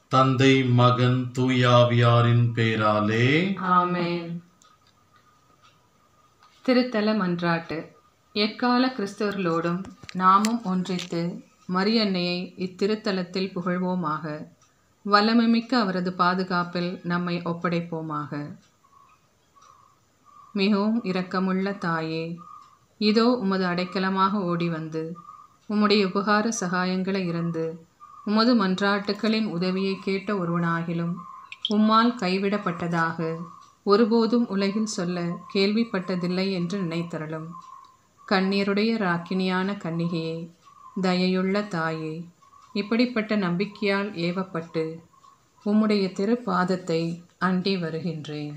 தந்தை மகன் தூயாவியாரின் பெயராலே ஆமென் திருத்தல மன்றாட்டு எக்கால கிறிஸ்தவர்களோடும் நாமும் ஒன்றித்து மரியன்னையை இத்திருத்தலத்தில் புகழ்வோமாக வல்லமைமிக்க அவரது பாதுகாப்பில் நம்மை ஒப்படைப்போமாக மிகவும் இரக்கமுள்ள தாயே இதோ உமது அடைக்கலமாக ஓடி வந்து உம்முடைய உபகார சகாயங்களை இருந்து உமது மன்றாட்டுக்களின் உதவியை கேட்ட ஒருவனாகிலும் உம்மால் கைவிடப்பட்டதாக ஒருபோதும் உலகில் சொல்ல கேள்விப்பட்டதில்லை என்று நினைத்தருளும் கண்ணீருடைய ராக்கினியான கன்னிகையே தயையுள்ள தாயே இப்படிப்பட்ட நம்பிக்கையால் ஏவப்பட்டு உம்முடைய திருப்பாதத்தை அண்டி வருகின்றேன்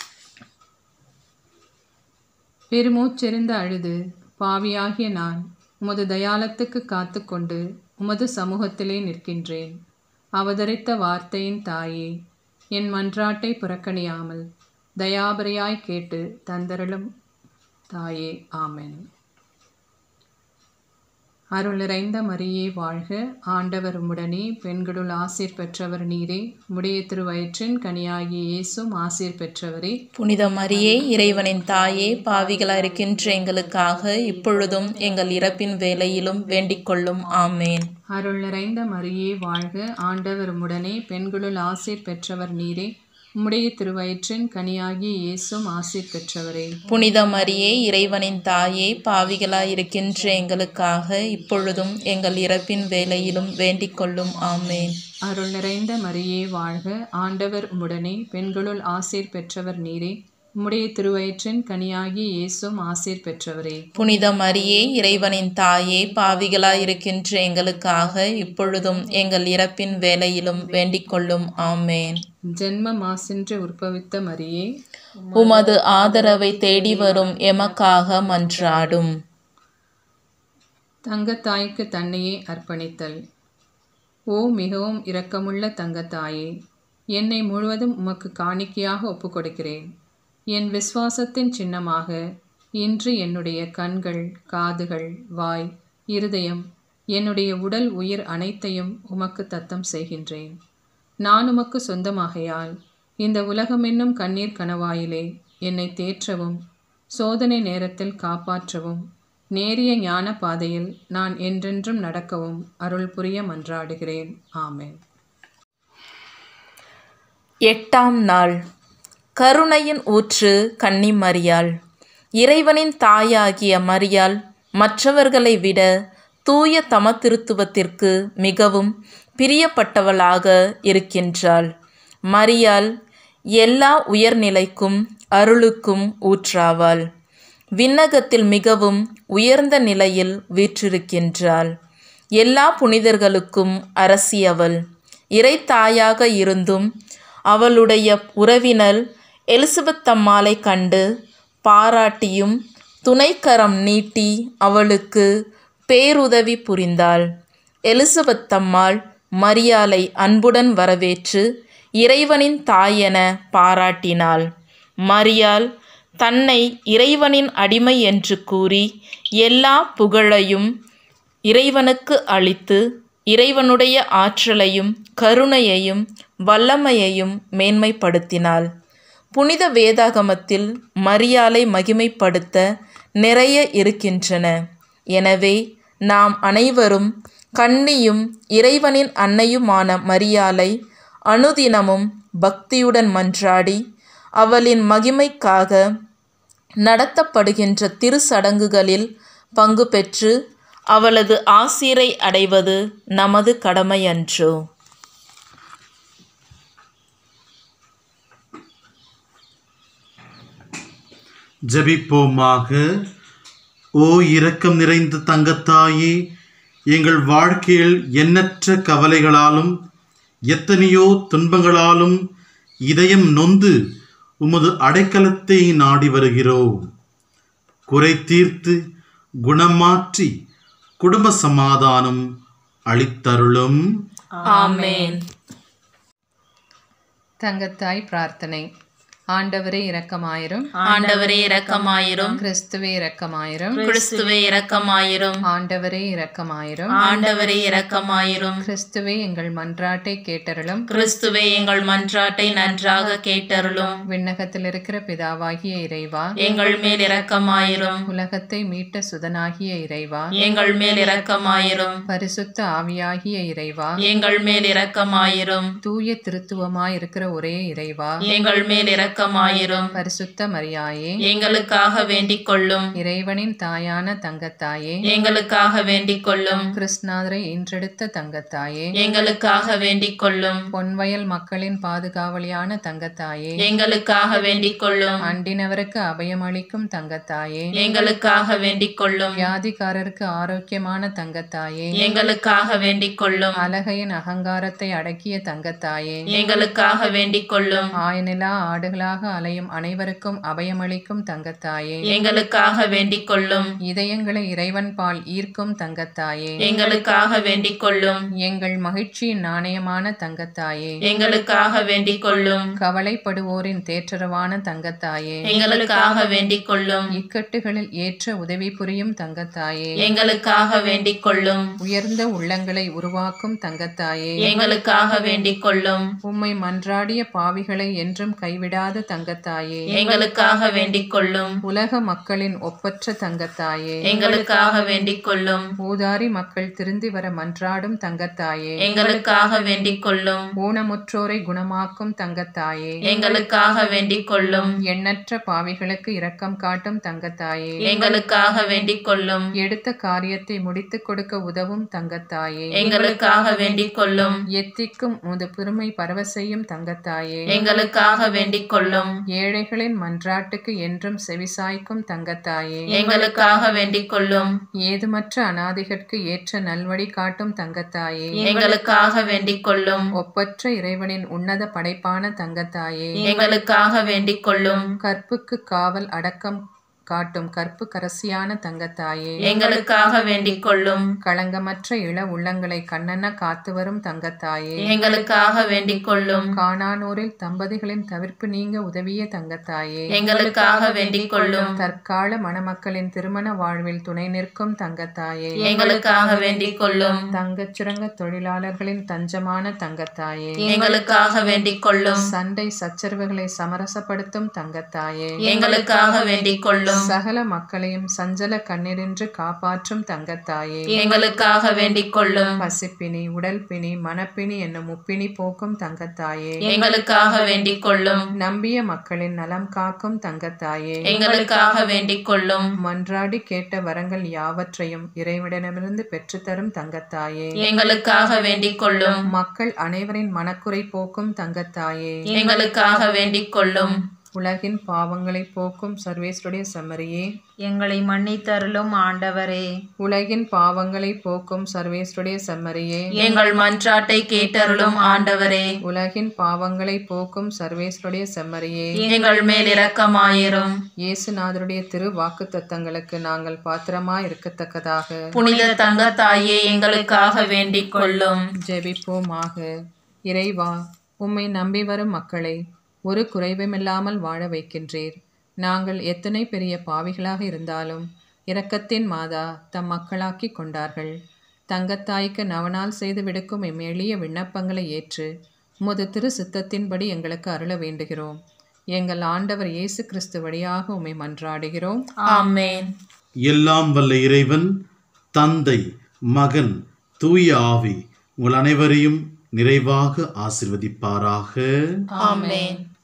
பெருமூச்செறிந்து அழுது பாவியாகிய நான் உமது தயாளத்துக்கு காத்துக்கொண்டு உமது சமூகத்திலே நிற்கின்றேன் அவதரித்த வார்த்தையின் தாயே என் மன்றாட்டை புறக்கணியாமல் தயாபரையாய் கேட்டு தந்தருளும் தாயே ஆமென் அருள் நிறைந்த மரியே வாழ்க ஆண்டவர் உம்முடனே பெண்களுள் ஆசீர் பெற்றவர் நீரே உடைய திருவயிற்றின் கனியாகிய இயேசும் ஆசீர் பெற்றவரே புனித மரியே இறைவனின் தாயே பாவிகளாக இருக்கின்ற எங்களுக்காக இப்பொழுதும் எங்கள் இறப்பின் வேலையிலும் வேண்டிக் கொள்ளும் ஆமேன் அருள் நிறைந்த மரியே வாழ்க ஆண்டவர் உம்முடனே பெண்களுள் ஆசீர் பெற்றவர் நீரே உம்முடைய திருவயிற்றின் கனியாகிய இயேசும் ஆசீர் பெற்றவரே புனித மரியே இறைவனின் தாயே பாவிகளாக இருக்கின்ற எங்களுக்காக இப்பொழுதும் எங்கள் இறப்பின் வேலையிலும் வேண்டிக் கொள்ளும் ஆமேன் அருள் நிறைந்த மரியே வாழ்க ஆண்டவர் உம்முடனே பெண்களுள் ஆசீர் பெற்றவர் நீரே உம்முடைய திருவயிற்றின் கனியாகிய இயேசும் ஆசீர் பெற்றவரே புனித மரியே இறைவனின் தாயே பாவிகளாக இருக்கின்ற எங்களுக்காக இப்பொழுதும் எங்கள் இறப்பின் வேலையிலும் வேண்டிக் கொள்ளும் ஆமேன் ஜென்ம மாசின்று உற்பவித்த மரியே உமது ஆதரவை தேடி வரும் எமக்காக மன்றாடும் தங்கத்தாய்க்கு தன்னையே அர்ப்பணித்தல் ஓ மிகவும் இரக்கமுள்ள தங்கத்தாயே என்னை முழுவதும் உமக்கு காணிக்கையாக ஒப்புக்கொடுக்கிறேன் என் விசுவாசத்தின் சின்னமாக இன்று என்னுடைய கண்கள் காதுகள் வாய் இருதயம் என்னுடைய உடல் உயிர் அனைத்தையும் உமக்கு தத்தம் செய்கின்றேன் நான் உமக்கு சொந்தமாகையால் இந்த உலகமென்னும் கண்ணீர் கணவாயிலே என்னை தேற்றவும் சோதனை நேரத்தில் காப்பாற்றவும் நேரிய ஞான பாதையில் நான் என்றென்றும் நடக்கவும் அருள் புரிய மன்றாடுகிறேன் ஆமென் எட்டாம் நாள் கருணையின் ஊற்று கன்னி மரியாள் இறைவனின் தாயாகிய மரியாள் மற்றவர்களை விட தூய தமத்திருத்துவத்திற்கு மிகவும் பிரியப்பட்டவளாக இருக்கின்றாள் மரியாள் எல்லா உயர்நிலைக்கும் அருளுக்கும் ஊற்றாவாள் விண்ணகத்தில் மிகவும் உயர்ந்த நிலையில் வீற்றிருக்கின்றாள் எல்லா புனிதர்களுக்கும் அரசியவள் இறைத்தாயாக இருந்தும் அவளுடைய உறவினர் எலிசபெத் அம்மாளை கண்டு பாராட்டியும் துணைக்கரம் நீட்டி அவளுக்கு பேருதவி புரிந்தாள் எலிசபெத் அம்மாள் மரியாளை அன்புடன் வரவேற்று இறைவனின் தாயென பாராட்டினாள் மரியாள் தன்னை இறைவனின் அடிமை என்று கூறி எல்லா புகழையும் இறைவனுக்கு அளித்து இறைவனுடைய ஆற்றலையும் கருணையையும் வல்லமையையும் மேன்மைப்படுத்தினாள் புனித வேதாகமத்தில் மரியாளை மகிமைப்படுத்த நிறைய இருக்கின்றன எனவே நாம் அனைவரும் கன்னியும் இறைவனின் அன்னையுமான மரியாளை அனுதினமும் பக்தியுடன் மன்றாடி அவளின் மகிமைக்காக நடத்தப்படுகின்ற திருச்சடங்குகளில் பங்கு பெற்று அவளது ஆசீரை அடைவது நமது கடமையன்றோ ஜெபிப்போமாக ஓ இரக்கம் நிறைந்த தங்கத்தாயே எங்கள் வாழ்க்கையில் எண்ணற்ற கவலைகளாலும் எத்தனையோ துன்பங்களாலும் இதயம் நொந்து உமது அடைக்கலத்தை நாடி வருகிறோம் குறை தீர்த்து குணமாற்றி குடும்ப சமாதானம் அளித்தருளும் ஆமேன் தங்கத்தாய் பிரார்த்தனை ஆண்டவரே இரக்கமாயிரும் ஆண்டவரே இரக்கமாயிரும் கிறிஸ்துவே இரக்கமாயிரும் கிறிஸ்துவே இரக்கமாயிரும் ஆண்டவரே இரக்கமாயிரும் ஆண்டவரே இரக்கமாயிரும் கிறிஸ்துவே எங்கள் மன்றாட்டை கேட்டருளும் கிறிஸ்துவே எங்கள் மன்றாட்டை நன்றாக கேட்டருளும் விண்ணகத்தில் இருக்கிற பிதாவாகிய இறைவா எங்கள் மேல் இரக்கமாயிரும் உலகத்தை மீட்ட சுதனாகிய இறைவா எங்கள் மேல் இரக்கமாயிரும் பரிசுத்த ஆவியாகிய இறைவா எங்கள் மேல் இரக்கமாயிரும் தூய திருத்துவமாய் இருக்கிற ஒரே இறைவா எங்கள் மேல் இரக்கமாயிரும் பரிசுத்த மரியாயே எங்களுக்காக வேண்டிக் கொள்ளும் இறைவனின் தாயான தங்கத்தாயே எங்களுக்காக வேண்டிக் கொள்ளும் கிருஷ்ணாதரை ஈன்றெடுத்த தங்கத்தாயே எங்களுக்காக வேண்டிக் கொள்ளும் பொன்வயல் மக்களின் பாதுகாவலியான தங்கத்தாயே எங்களுக்காக வேண்டிக் கொள்ளும் அண்டினவருக்கு அபயமளிக்கும் தங்கத்தாயே எங்களுக்காக வேண்டிக் கொள்ளும் வியாதிக்காரருக்கு ஆரோக்கியமான தங்கத்தாயே எங்களுக்காக வேண்டிக் கொள்ளும் அழகையின் அகங்காரத்தை அடக்கிய தங்கத்தாயே எங்களுக்காக வேண்டிக் கொள்ளும் ஆயனிலா ஆடுகளாக அலையும் அனைவருக்கும் அபயமளிக்கும் தங்கத்தாயே எங்களுக்காக வேண்டிக் கொள்ளும் இதயங்களை இறைவன் பால் ஈர்க்கும் தங்கத்தாயே எங்களுக்காக வேண்டிக் கொள்ளும் எங்கள் மகிழ்ச்சியின் நாணயமான தங்கத்தாயே எங்களுக்காக வேண்டிக் கொள்ளும் கவலைப்படுவோரின் தேற்றரவான தங்கத்தாயே எங்களுக்காக வேண்டிக் கொள்ளும் இக்கட்டுகளில் ஏற்ற உதவி புரியும் தங்கத்தாயே எங்களுக்காக வேண்டிக் கொள்ளும் உயர்ந்த உள்ளங்களை உருவாக்கும் தங்கத்தாயே எங்களுக்காக வேண்டிக் கொள்ளும் உம்மை மன்றாடிய பாவிகளை என்றும் கைவிடாத தங்கத்தாயே எங்களுக்காக வேண்டிக் கொள்ளும் உலக மக்களின் ஒப்பற்ற தங்கத்தாயே எங்களுக்காக வேண்டிக் கொள்ளும் ஊதாரி மக்கள் திருந்தி வர மன்றாடும் தங்கத்தாயே எங்களுக்காக வேண்டிக் கொள்ளும் ஊனமுற்றோரை குணமாக்கும் தங்கத்தாயே எங்களுக்காக வேண்டிக் கொள்ளும் எண்ணற்ற பாவிகளுக்கு இரக்கம் காட்டும் தங்கத்தாயே எங்களுக்காக வேண்டிக் கொள்ளும் எடுத்த காரியத்தை முடித்துக் கொடுக்க உதவும் தங்கத்தாயே எங்களுக்காக வேண்டிக் கொள்ளும் எத்திக்கும் முது பெருமை பரவ செய்யும் தங்கத்தாயே எங்களுக்காக வேண்டிக் கொள்ளும் ஏழைகளின் மன்றாட்டுக்கு என்றும் செவிசாய்க்கும் தங்கத்தாயே எங்களுக்காக வேண்டிக் கொள்ளும் ஏதுமற்ற அனாதிகற்கு ஏற்ற நல்வழி காட்டும் தங்கத்தாயே எங்களுக்காக வேண்டிக் கொள்ளும் ஒப்பற்ற இறைவனின் உன்னத படைப்பான தங்கத்தாயே எங்களுக்காக வேண்டிக் கொள்ளும் கற்புக்கு காவல் அடக்கம் காட்டும் கற்பு கரசியான தங்கத்தாயே எங்களுக்காக வேண்டிக் கொள்ளும் களங்கமற்ற இள உள்ளங்களை கண்ணென காத்து வரும் தங்கத்தாயே எங்களுக்காக வேண்டிக் கொள்ளும் காணானோரில் தம்பதிகளின் தவிர்ப்பு நீங்க உதவிய தங்கத்தாயே எங்களுக்காக வேண்டிக் கொள்ளும் தற்கால மணமக்களின் திருமண வாழ்வில் துணை நிற்கும் தங்கத்தாயே எங்களுக்காக வேண்டிக் கொள்ளும் தங்கச் சுரங்க தொழிலாளர்களின் தஞ்சமான தங்கத்தாயே எங்களுக்காக வேண்டிக் கொள்ளும் சண்டை சச்சரவுகளை சமரசப்படுத்தும் தங்கத்தாயே எங்களுக்காக வேண்டிக் கொள்ளும் சகல மக்களையும் சஞ்சல கண்ணீரின்றி காப்பாற்றும் தங்கத்தாயே எங்களுக்காக வேண்டிக் கொள்ளும் பசிப்பினி உடல் பிணி மனப்பிணி என்னும் முப்பினி போக்கும் தங்கத்தாயே எங்களுக்காக வேண்டிக் கொள்ளும் நம்பிய மக்களின் நலம் காக்கும் தங்கத்தாயே எங்களுக்காக வேண்டிக் கொள்ளும் மன்றாடி கேட்ட வரங்கள் யாவற்றையும் இறைவிடமிருந்து பெற்றுத்தரும் தங்கத்தாயே எங்களுக்காக வேண்டிக் கொள்ளும் மக்கள் அனைவரின் மனக்குறை போக்கும் தங்கத்தாயே எங்களுக்காக வேண்டிக் கொள்ளும் உலகின் பாவங்களை போக்கும் சர்வேஸ்வருடைய சம்மரியே எங்களை மன்னித்தருளும் ஆண்டவரே உலகின் பாவங்களை போக்கும் சர்வேஸ்வருடைய சம்மரியே எங்கள் மன்றாட்டை கேட்டருளும் ஆண்டவரே உலகின் பாவங்களை போக்கும் சர்வேஸ்வருடைய செம்மறியே எங்கள் மேல் இரக்கமாயிரும் இயேசுநாதருடைய திரு வாக்கு தத்தங்களுக்கு நாங்கள் பாத்திரமாய் இருக்கத்தக்கதாக புனித தங்கத்தாயே எங்களுக்காக வேண்டிக் கொள்ளும் ஜெபிப்போமாக இறைவா உம்மை நம்பி வரும் மக்களை ஒரு குறைவுமில்லாமல் வாழ வைக்கின்றீர் நாங்கள் எத்தனை பெரிய பாவிகளாக இருந்தாலும் இரக்கத்தின் மாதா தம் மக்களாக்கி கொண்டார்கள் தங்கத்தாய்க்கு நவனால் செய்து விடுக்கும் எம் எளிய விண்ணப்பங்களை ஏற்று உமது திரு சித்தத்தின்படி எங்களுக்கு அருள வேண்டுகிறோம் எங்கள் ஆண்டவர் இயேசு கிறிஸ்து வழியாக உம்மை மன்றாடுகிறோம் ஆமென் எல்லாம் வல்ல இறைவன் தந்தை மகன் தூய ஆவி உங்கள் அனைவரையும் நிறைவாக ஆசிர்வதிப்பாராக ஆமென்